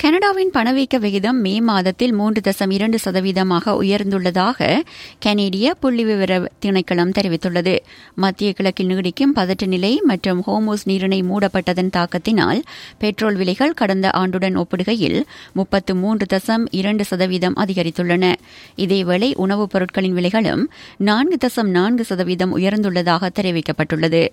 கனடாவின் பணவீக்க விகிதம் மே மாதத்தில் மூன்று தசம் இரண்டு சதவீதமாக உயர்ந்துள்ளதாக கனேடிய புள்ளிவிவர திணைக்களம் தெரிவித்துள்ளது மத்திய கிழக்கில் நீடிக்கும் பதற்ற நிலை மற்றும் ஹோமோஸ் நீரிணை மூடப்பட்டதன் தாக்கத்தினால் பெட்ரோல் விலைகள் கடந்த ஆண்டுடன் ஒப்பிடுகையில் முப்பத்து மூன்று தசம் இரண்டு சதவீதம் அதிகரித்துள்ளன இதேவேளை உணவுப் பொருட்களின் விலைகளும் நான்கு தசம் நான்கு சதவீதம் உயர்ந்துள்ளதாக தெரிவிக்கப்பட்டுள்ளது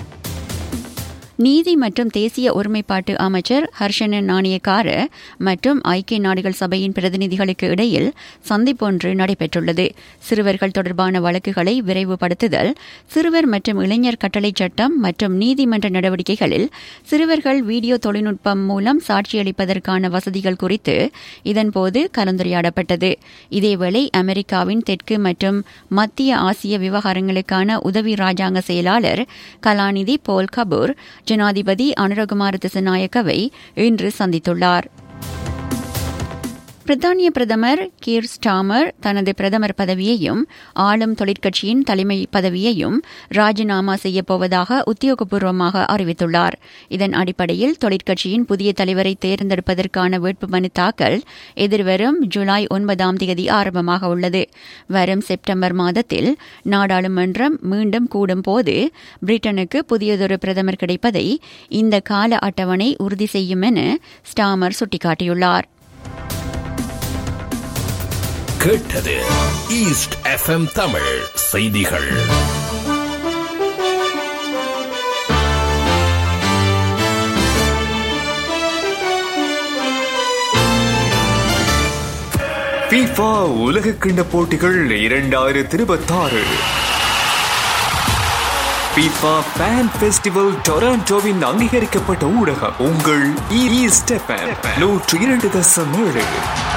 நீதி மற்றும் தேசிய ஒருமைப்பாட்டு அமைச்சர் ஹர்ஷன நாணயக்கார மற்றும் ஐக்கிய நாடுகள் சபையின் பிரதிநிதிகளுக்கு இடையில் சந்திப்பொன்று நடைபெற்றுள்ளது சிறுவர்கள் தொடர்பான வழக்குகளை விரைவுபடுத்துதல் சிறுவர் மற்றும் இளைஞர் கட்டளை சட்டம் மற்றும் நீதிமன்ற நடவடிக்கைகளில் சிறுவர்கள் வீடியோ தொழில்நுட்பம் மூலம் சாட்சியளிப்பதற்கான வசதிகள் குறித்து இதன்போது கலந்துரையாடப்பட்டது இதேவேளை அமெரிக்காவின் தெற்கு மற்றும் மத்திய ஆசிய விவகாரங்களுக்கான உதவி ராஜாங்க செயலாளர் கலாநிதி போல் கபூர் ஜனாதிபதி அனுரகுமார திசநாயக்கவை இன்று சந்தித்துள்ளார் பிரித்தானிய பிரதமர் கீர் ஸ்டாமர் தனது பிரதமர் பதவியையும் ஆளும் தொழிற்கட்சியின் தலைமை பதவியையும் ராஜினாமா செய்யப்போவதாக உத்தியோகபூர்வமாக அறிவித்துள்ளார் இதன் அடிப்படையில் தொழிற்கட்சியின் புதிய தலைவரை தேர்ந்தெடுப்பதற்கான வேட்புமனு தாக்கல் எதிர்வரும் ஜூலை ஒன்பதாம் தேதி ஆரம்பமாக உள்ளது வரும் செப்டம்பர் மாதத்தில் நாடாளுமன்றம் மீண்டும் கூடும் போது பிரிட்டனுக்கு புதியதொரு பிரதமர் கிடைப்பதை இந்த கால அட்டவணை உறுதி செய்யும் என ஸ்டாமர் சுட்டிக்காட்டியுள்ளார் கேட்டது ஈஸ்ட் எஃப்எம் தமிழ் செய்திகள் FIFA உலக கிண்ட போட்டிகள் இரண்டாயிரத்தி இருபத்தாறு FIFA Fan Festival டொராண்டோவின் அங்கீகரிக்கப்பட்ட ஊடகம் உங்கள் ஈஸ்ட் எஃப்எம் நூற்று இரண்டு தசம் ஏழு